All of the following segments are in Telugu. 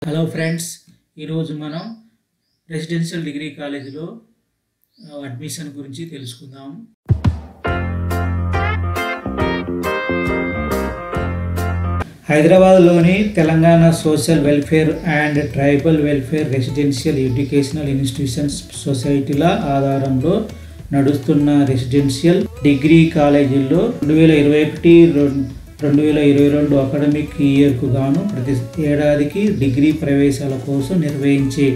హలో ఫ్రెండ్స్ ఈరోజు మనం రెసిడెన్షియల్ డిగ్రీ కాలేజీలో ఆ, అడ్మిషన్ గురించి తెలుసుకుందాం హైదరాబాద్లోని Telangana social welfare and tribal welfare residential educational institutions సొసైటీల ఆధారంలో నడుస్తున్న రెసిడెన్షియల్ డిగ్రీ కాలేజీల్లో రెండు వేల ఇరవై ఒకటి రెండు వేల ఇరవై రెండు అకాడమిక్ ఇయర్కు గాను ప్రతి ఏడాదికి డిగ్రీ ప్రవేశాల కోసం నిర్వహించే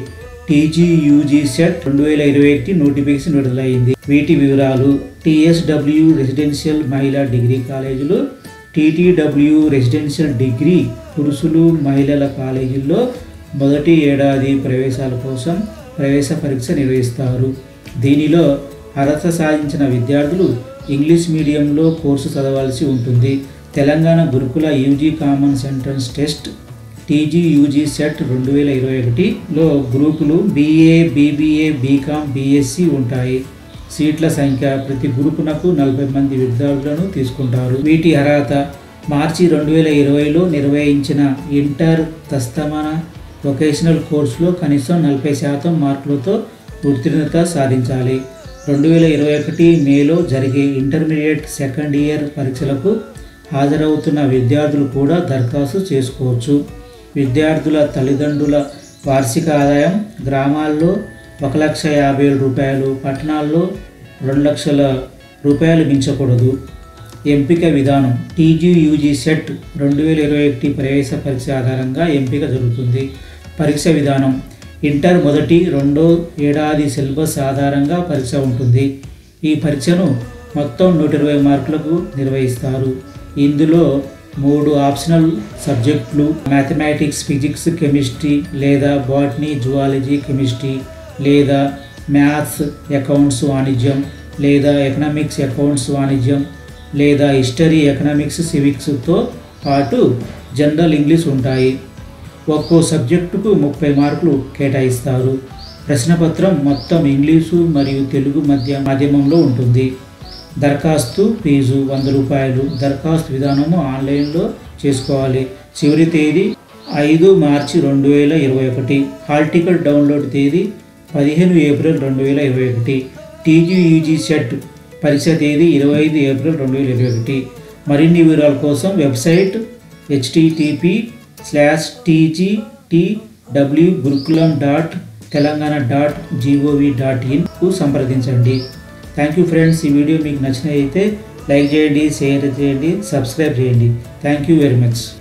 టీజీయూజీ సెట్ రెండు వేల ఇరవై ఒకటి నోటిఫికేషన్ విడుదలైంది వీటి వివరాలు టిఎస్డబ్ల్యూ రెసిడెన్షియల్ మహిళా డిగ్రీ కాలేజీలు టీటీడబ్ల్యూ రెసిడెన్షియల్ డిగ్రీ పురుషులు మహిళల కాలేజీల్లో మొదటి ఏడాది ప్రవేశాల కోసం ప్రవేశ పరీక్ష నిర్వహిస్తారు దీనిలో అర్హత సాధించిన విద్యార్థులు ఇంగ్లీష్ మీడియంలో కోర్సు చదవాల్సి ఉంటుంది Telangana Gurukula UG common entrance test TG UG CET రెండు వేల ఇరవై ఒకటిలో గ్రూపులు బీఏ బీబీఏ బీకామ్ బీఎస్సీ ఉంటాయి సీట్ల సంఖ్య ప్రతి గ్రూపునకు నలభై మంది విద్యార్థులను తీసుకుంటారు వీటి అర్హత మార్చి రెండు వేల ఇరవైలో నిర్వహించిన ఇంటర్ దస్తమాన వొకేషనల్ కోర్సులో కనీసం నలభై శాతం మార్కులతో ఉత్తీర్ణత సాధించాలి రెండు వేల ఇరవై ఒకటి మేలో జరిగే ఇంటర్మీడియట్ సెకండ్ ఇయర్ పరీక్షలకు హాజరవుతున్న విద్యార్థులు కూడా దరఖాస్తు చేసుకోవచ్చు విద్యార్థుల తల్లిదండ్రుల వార్షిక ఆదాయం గ్రామాల్లో ఒక లక్ష యాభై వేల రూపాయలు పట్టణాల్లో రెండు లక్షల రూపాయలు మించకూడదు ఎంపిక విధానం టీజీయూజీ సెట్ రెండు వేల ఇరవై ఒకటి ప్రవేశ పరీక్ష ఆధారంగా ఎంపిక జరుగుతుంది పరీక్ష విధానం ఇంటర్ మొదటి రెండో ఏడాది సిలబస్ ఆధారంగా పరీక్ష ఉంటుంది ఈ పరీక్షను మొత్తం నూట ఇరవై మార్కులకు నిర్వహిస్తారు ఇందులో మూడు ఆప్షనల్ సబ్జెక్టులు మ్యాథమెటిక్స్ ఫిజిక్స్ కెమిస్ట్రీ లేదా బాటనీ జువాలజీ కెమిస్ట్రీ లేదా మ్యాథ్స్ అకౌంట్స్ వాణిజ్యం లేదా ఎకనామిక్స్ అకౌంట్స్ వాణిజ్యం లేదా హిస్టరీ ఎకనామిక్స్ సివిక్స్తో పాటు జనరల్ ఇంగ్లీష్ ఉంటాయి ఒక్కో సబ్జెక్టుకు ముప్పై మార్కులు కేటాయిస్తారు ప్రశ్నపత్రం మొత్తం ఇంగ్లీషు మరియు తెలుగు మధ్య మాధ్యమంలో ఉంటుంది దరఖాస్తు ఫీజు వంద రూపాయలు దరఖాస్తు విధానము ఆన్లైన్లో చేసుకోవాలి చివరి తేదీ ఐదు మార్చి రెండు వేల ఇరవై ఒకటి హాల్ టికెట్ డౌన్లోడ్ తేదీ పదిహేను ఏప్రిల్ రెండు వేల ఇరవై ఒకటి టీజీయూజీ సెట్ పరీక్ష తేదీ ఇరవై ఐదు ఏప్రిల్ రెండు వేల ఇరవై ఒకటి మరిన్ని వివరాల కోసం website HTTP slash TGT W gurukulam dot Telangana dot gov dot ఇన్కు సంప్రదించండి థ్యాంక్ యూ ఫ్రెండ్స్ ఈ వీడియో మీకు నచ్చినట్లయితే లైక్ చేయండి షేర్ చేయండి సబ్స్క్రైబ్ చేయండి థ్యాంక్ యూ వెరీ మచ్